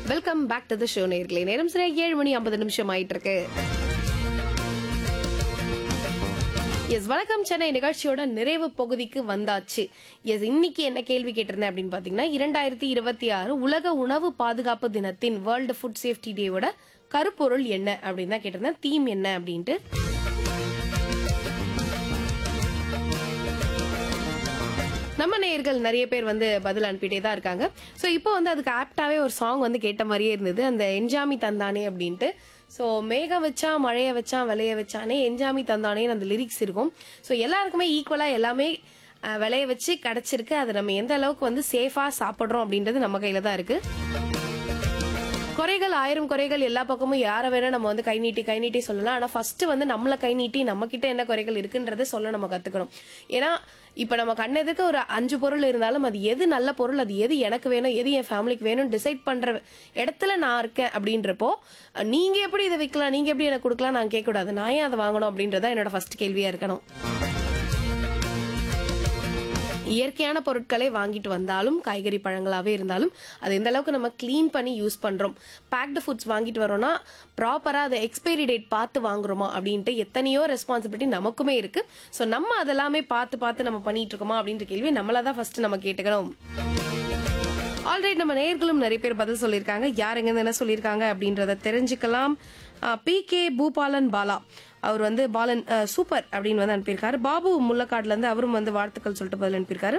welcome back to the show நேர்களே நேரம் சரியா ஏழு மணி ஐம்பது நிமிஷம் ஆயிட்டு இருக்கு எஸ் வணக்கம் சென்னை நிகழ்ச்சியோட நிறைவு பகுதிக்கு வந்தாச்சு எஸ் இன்னைக்கு என்ன கேள்வி கேட்டிருந்தேன் அப்படின்னு பாத்தீங்கன்னா இரண்டாயிரத்தி இருபத்தி ஆறு உலக உணவு பாதுகாப்பு தினத்தின் வேர்ல்டு ஃபுட் சேஃப்டி டேவோட கருப்பொருள் என்ன அப்படின்னு தான் கேட்டிருந்தேன் தீம் என்ன அப்படின்ட்டு நம்ம நேயர்கள் நிறைய பேர் வந்து பதில் அனுப்பிட்டே தான் இருக்காங்க ஸோ இப்போ வந்து அதுக்கு ஆப்டாவே ஒரு சாங் வந்து கேட்ட மாதிரியே இருந்தது அந்த என்ஜாமி தந்தானே அப்படின்ட்டு ஸோ மேகம் வச்சா மழைய வச்சா விளைய வச்சானே என்ஜாமி தந்தானே அந்த லிரிக்ஸ் இருக்கும் ஸோ எல்லாருக்குமே ஈக்குவலாக எல்லாமே அஹ், விளைய வச்சு கிடைச்சிருக்கு அதை நம்ம எந்த அளவுக்கு வந்து சேஃபாக சாப்பிட்றோம் அப்படின்றது நம்ம கையில தான் இருக்கு குறைகள் ஆயிரம் குறைகள் எல்லா பக்கமும் யாரை வேணா நம்ம வந்து கை நீட்டி கை நீட்டி சொல்லலாம் ஆனா ஃபர்ஸ்ட் வந்து நம்மள கை நீட்டி நம்ம கிட்ட என்ன குறைகள் இருக்குன்றத சொல்ல நம்ம கத்துக்கணும் ஏன்னா இப்ப நம்ம கண்ணெதுக்கு ஒரு அஞ்சு பொருள் இருந்தாலும் அது எது நல்ல பொருள் அது எது எனக்கு வேணும் எது என் ஃபேமிலிக்கு வேணும் டிசைட் பண்ற இடத்துல நான் இருக்கேன் அப்படின்றப்போ அஹ், நீங்க எப்படி இதை விற்கலாம் நீங்க எப்படி எனக்கு கொடுக்கலாம் நான் கேட்க கூடாது நான் ஏன் அதை வாங்கணும் அப்படின்றத என்னோட ஃபர்ஸ்ட் கேள்வியா இருக்கணும் இயற்கையான பொருட்களை வாங்கிட்டு வந்தாலும் காய்கறி பழங்களாவே இருந்தாலும் அது எந்த அளவுக்கு நம்ம க்ளீன் பண்ணி யூஸ் பண்றோம் பேக்டு ஃபுட்ஸ் வாங்கிட்டு வரோம்னா ப்ராப்பரா அதை எக்ஸ்பைரி டேட் பார்த்து வாங்குறோமா அப்படின்ட்டு எத்தனையோ ரெஸ்பான்சிபிலிட்டி நமக்குமே இருக்கு ஸோ நம்ம அதெல்லாமே பார்த்து பார்த்து நம்ம பண்ணிட்டு இருக்கோமா அப்படின்ற கேள்வி நம்மள தான் ஃபர்ஸ்ட் நம்ம கேட்டுக்கணும் ஆல்ரைட் நம்ம நேயர்களும் நிறைய பேர் பதில் சொல்லியிருக்காங்க யார் எங்க என்ன சொல்லியிருக்காங்க அப்படின்றத தெரிஞ்சுக்கலாம் பி கே பூபாலன் பாலா அவர் வந்து பாலன் அஹ், சூப்பர் அப்படின்னு வந்து அனுப்பியிருக்காரு பாபு முள்ளக்காடுல இருந்து அவரும் வந்து வாழ்த்துக்கள் சொல்லிட்டு பதில் அனுப்பியிருக்காரு